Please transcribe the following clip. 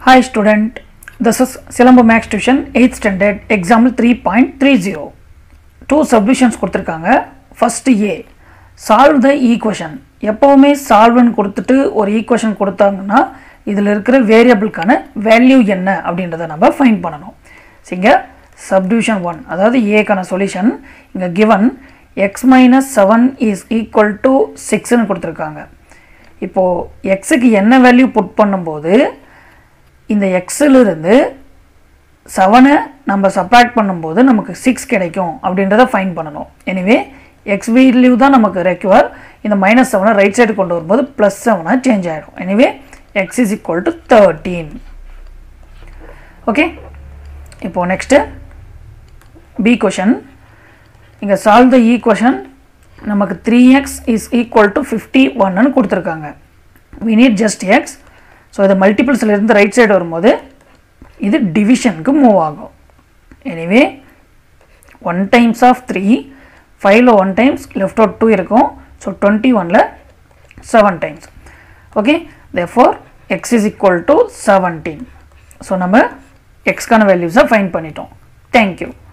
Hi student, this is Silambo Max Tuition 8th standard example 3.30. Two solutions கொடுத்துருக்காங்க first A solve the equation எப்போவுமே சால்வ்னு கொடுத்துட்டு ஒரு equation கொடுத்தாங்கன்னா இதில் இருக்கிற வேரியபிளுக்கான வேல்யூ என்ன அப்படின்றத நம்ம ஃபைண்ட் பண்ணணும் சரிங்க சப்டிவிஷன் ஒன் அதாவது ஏக்கான சொல்யூஷன் இங்கே given X minus seven is equal to சிக்ஸ்னு கொடுத்துருக்காங்க இப்போது எக்ஸுக்கு என்ன வேல்யூ புட் பண்ணும்போது இந்த எக்ஸிலிருந்து செவனை நம்ம சப்ராக்ட் பண்ணும்போது நமக்கு சிக்ஸ் கிடைக்கும் அப்படின்றத ஃபைன் பண்ணணும் எனிவே எக்ஸ் வேல்யூ தான் நமக்கு ரெக்யூர் இந்த மைனஸ் செவனை ரைட் சைடு கொண்டு வரும்போது ப்ளஸ் செவனாக சேஞ்ச் ஆகிடும் anyway X is equal to thirteen okay இப்போது நெக்ஸ்ட்டு பி கொஷன் இங்கே சால்வ் த ஈக்குவேஷன் நமக்கு three X is equal to fifty ஒன்னு கொடுத்துருக்காங்க we need just X so இது மல்டிபிள்ஸில் இருந்து ரைட் சைடு வரும்போது இது டிவிஷனுக்கு மூவ் ஆகும் anyway one times of three ஃபைவ்ல one times left out two இருக்கும் ஸோ டுவெண்ட்டி ஒனில் seven times okay they four X is equal to seventeen so நம்ம எக்ஸ்க்கான வேல்யூஸை ஃபைன் பண்ணிட்டோம் தேங்க்யூ